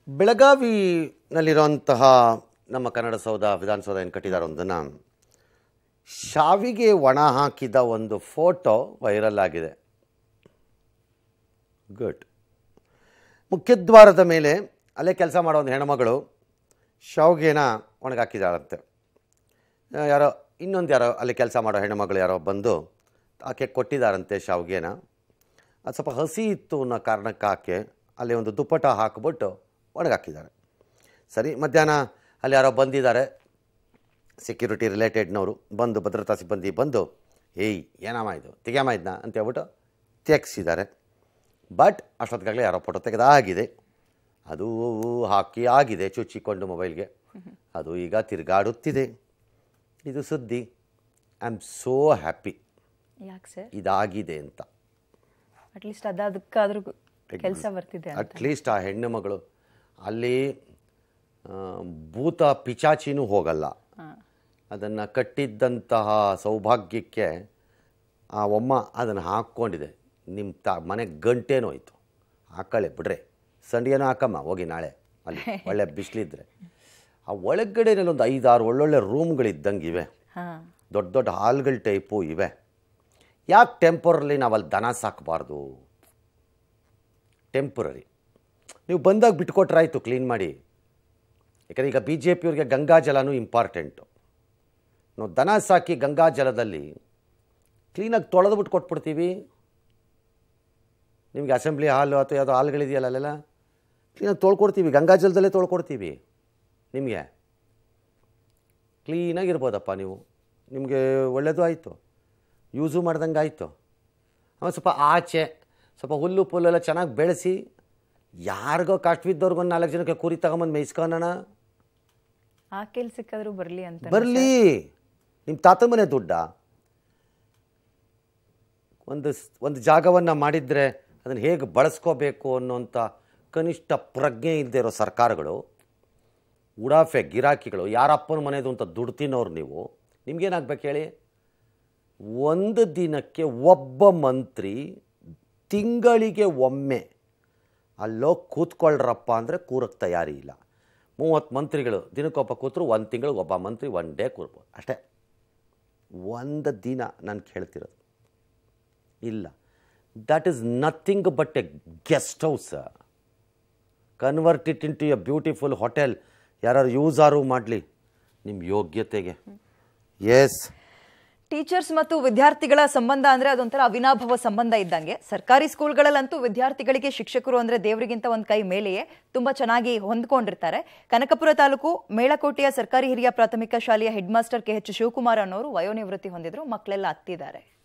ಬೆಳಗಾವಿನಲ್ಲಿರುವಂತಹ ನಮ್ಮ ಕನ್ನಡ ಸೌಧ ವಿಧಾನಸೌಧ ಏನು ಕಟ್ಟಿದ್ದಾರೆ ಒಂದನ್ನು ಶಾವಿಗೆ ಒಣ ಹಾಕಿದ ಒಂದು ಫೋಟೋ ವೈರಲ್ ಆಗಿದೆ ಗುಡ್ ಮುಖ್ಯದ್ವಾರದ ಮೇಲೆ ಅಲ್ಲೇ ಕೆಲಸ ಮಾಡೋ ಒಂದು ಹೆಣ್ಮಗಳು ಶಾವಿಗೆನ ಒಣಗಾಕಿದ್ದಾಳಂತೆ ಆ, ಯಾರೋ ಇನ್ನೊಂದು ಯಾರೋ ಅಲ್ಲಿ ಕೆಲಸ ಮಾಡೋ ಹೆಣ್ಮಗಳು ಯಾರೋ ಬಂದು ಆಕೆ ಕೊಟ್ಟಿದ್ದಾರಂತೆ ಶಾವಿಗೆನ ಅದು ಸ್ವಲ್ಪ ಹಸಿ ಇತ್ತು ಅನ್ನೋ ಕಾರಣಕ್ಕೆ ಆಕೆ ಅಲ್ಲಿ ಒಂದು ದುಪ್ಪಟ ಹಾಕಿಬಿಟ್ಟು ಒಣಗಾಕಿದ್ದಾರೆ ಸರಿ ಮಧ್ಯಾಹ್ನ ಅಲ್ಲಿ ಯಾರೋ ಬಂದಿದ್ದಾರೆ ಸೆಕ್ಯೂರಿಟಿ ರಿಲೇಟೆಡ್ನವರು ಬಂದು ಭದ್ರತಾ ಸಿಬ್ಬಂದಿ ಬಂದು ಏಯ್ ಏನಮ್ಮ ಇದು ತೆಗ್ಯಾಮ ಇದನ್ನ ಅಂತ ಹೇಳ್ಬಿಟ್ಟು ತೆಗ್ಸಿದ್ದಾರೆ ಬಟ್ ಅಷ್ಟೊತ್ತಿಗಾಗಲೇ ಯಾರೋ ಫೋಟೋ ತೆಗೆದಾಗಿದೆ ಅದು ಹಾಕಿ ಆಗಿದೆ ಚುಚ್ಚಿಕೊಂಡು ಮೊಬೈಲ್ಗೆ ಅದು ಈಗ ತಿರುಗಾಡುತ್ತಿದೆ ಇದು ಸುದ್ದಿ ಐ ಆಮ್ ಸೋ ಹ್ಯಾಪಿ ಯಾಕೆ ಸರ್ ಇದಾಗಿದೆ ಅಂತ ಅಟ್ಲೀಸ್ಟ್ ಅದಕ್ಕಾದ್ರೂ ಕೆಲಸ ಬರ್ತಿದೆ ಅಂತ ಅಟ್ಲೀಸ್ಟ್ ಆ ಹೆಣ್ಣು ಮಗಳು ಅಲ್ಲಿ ಆ, ಭೂತ ಪಿಚಾಚಿನೂ ಹೋಗಲ್ಲ ಅದನ್ನು ಕಟ್ಟಿದ್ದಂತಹ ಸೌಭಾಗ್ಯಕ್ಕೆ ಆ ಒಮ್ಮ ಅದನ್ನು ಹಾಕ್ಕೊಂಡಿದೆ ನಿಮ್ಮ ತ ಮನೆ ಗಂಟೇನೂ ಹೋಯ್ತು ಹಾಕೊಳ್ಳಿ ಬಿಡ್ರಿ ಸಂಡಿಗೆನೂ ಹಾಕಮ್ಮ ಹೋಗಿ ನಾಳೆ ಅಲ್ಲಿ ಒಳ್ಳೆ ಬಿಸಿಲಿದ್ರೆ ಆ ಒಳಗಡೆನಲ್ಲಿ ಒಂದು ಐದಾರು ಒಳ್ಳೊಳ್ಳೆ ರೂಮ್ಗಳಿದ್ದಂಗೆ ಇವೆ ಹಾ ದೊಡ್ಡ ದೊಡ್ಡ ಹಾಲ್ಗಳ ಟೈಪು ಇವೆ ಯಾಕೆ ಟೆಂಪರಲಿ ನಾವು ಅಲ್ಲಿ ದನ ಸಾಕಬಾರ್ದು ಟೆಂಪರರಿ ನೀವು ಬಂದಾಗ ಬಿಟ್ಕೊಟ್ರಾಯ್ತು ಕ್ಲೀನ್ ಮಾಡಿ ಯಾಕಂದರೆ ಈಗ ಬಿ ಜೆ ಪಿಯವ್ರಿಗೆ ಗಂಗಾ ಜಲನೂ ಇಂಪಾರ್ಟೆಂಟು ನಾವು ದನ ಸಾಕಿ ಗಂಗಾ ಜಲದಲ್ಲಿ ಕ್ಲೀನಾಗಿ ತೊಳೆದು ಬಿಟ್ಟು ಕೊಟ್ಬಿಡ್ತೀವಿ ನಿಮಗೆ ಅಸೆಂಬ್ಲಿ ಹಾಲು ಅಥವಾ ಯಾವುದೋ ಹಾಲ್ಗಳಿದೆಯಲ್ಲ ಅಲ್ಲೆಲ್ಲ ಕ್ಲೀನಾಗಿ ತೊಳ್ಕೊಡ್ತೀವಿ ಗಂಗಾ ಜಲದಲ್ಲೇ ತೊಳ್ಕೊಡ್ತೀವಿ ನಿಮಗೆ ಕ್ಲೀನಾಗಿರ್ಬೋದಪ್ಪ ನೀವು ನಿಮಗೆ ಒಳ್ಳೆಯದು ಆಯಿತು ಯೂಸು ಮಾಡ್ದಂಗೆ ಆಯಿತು ಆಮೇಲೆ ಸ್ವಲ್ಪ ಆಚೆ ಸ್ವಲ್ಪ ಹುಲ್ಲು ಪುಲ್ಲೆಲ್ಲ ಚೆನ್ನಾಗಿ ಬೆಳೆಸಿ ಯಾರಿಗೋ ಕಷ್ಟವಿದ್ದವ್ರಿಗೂ ಒಂದು ನಾಲ್ಕು ಜನಕ್ಕೆ ಕುರಿ ತಗೊಂಬಂದು ಮೇಯಿಸ್ಕೊಳ್ಳೋಣ ಆ ಕೆಲ್ಸಕ್ಕಾದ್ರೂ ಬರ್ಲಿ ಅಂತ ಬರಲಿ ನಿಮ್ಮ ತಾತ ಮನೆ ದುಡ್ಡ ಒಂದು ಸ್- ಒಂದು ಜಾಗವನ್ನು ಮಾಡಿದರೆ ಅದನ್ನು ಹೇಗೆ ಬಳಸ್ಕೋಬೇಕು ಅನ್ನೋಂಥ ಕನಿಷ್ಠ ಪ್ರಜ್ಞೆ ಇಲ್ಲದೆ ಇರೋ ಸರ್ಕಾರಗಳು ಉಡಾಫೆ ಗಿರಾಕಿಗಳು ಯಾರಪ್ಪನ ಮನೆದು ಅಂತ ದುಡ್ಡು ತಿನ್ನೋರು ನೀವು ನಿಮ್ಗೇನಾಗ್ಬೇಕು ಹೇಳಿ ಒಂದು ದಿನಕ್ಕೆ ಒಬ್ಬ ಮಂತ್ರಿ ತಿಂಗಳಿಗೆ ಒಮ್ಮೆ ಅಲ್ಲೋ ಕೂತ್ಕೊಳ್ರಪ್ಪ ಅಂದರೆ ಕೂರಕ್ಕೆ ತಯಾರಿ ಇಲ್ಲ ಮೂವತ್ತು ಮಂತ್ರಿಗಳು ದಿನಕ್ಕೊಬ್ಬ ಕೂತರು ಒಂದು ತಿಂಗಳಿಗೆ ಒಬ್ಬ ಮಂತ್ರಿ ಒನ್ ಡೇ ಕೂರ್ಬೋದು ಅಷ್ಟೇ ಒಂದು ದಿನ ನಾನು ಕೇಳ್ತಿರೋದು ಇಲ್ಲ that is nothing but a guest house convert it into a beautiful hotel ಯಾರು ಯೂಸ್ ಆರು ಮಾಡಲಿ ನಿಮ್ಮ ಯೋಗ್ಯತೆಗೆ ಎಸ್ ಟೀಚರ್ಸ್ ಮತ್ತು ವಿದ್ಯಾರ್ಥಿಗಳ ಸಂಬಂಧ ಅಂದ್ರೆ ಅದೊಂಥರ ಅವಿನಾಭಾವ ಸಂಬಂಧ ಇದ್ದಂಗೆ ಸರ್ಕಾರಿ ಸ್ಕೂಲ್ಗಳಲ್ಲಂತೂ ವಿದ್ಯಾರ್ಥಿಗಳಿಗೆ ಶಿಕ್ಷಕರು ಅಂದ್ರೆ ದೇವರಿಗಿಂತ ಒಂದ್ ಕೈ ಮೇಲೆಯೇ ತುಂಬಾ ಚೆನ್ನಾಗಿ ಹೊಂದ್ಕೊಂಡಿರ್ತಾರೆ ಕನಕಪುರ ತಾಲೂಕು ಮೇಳಕೋಟೆಯ ಸರ್ಕಾರಿ ಹಿರಿಯ ಪ್ರಾಥಮಿಕ ಶಾಲೆಯ head master K H Shivakumar ಅನ್ನೋರು ವಯೋನಿವೃತ್ತಿ ಹೊಂದಿದ್ರು ಮಕ್ಕಳೆಲ್ಲ ಹತ್ತಿದ್ದಾರೆ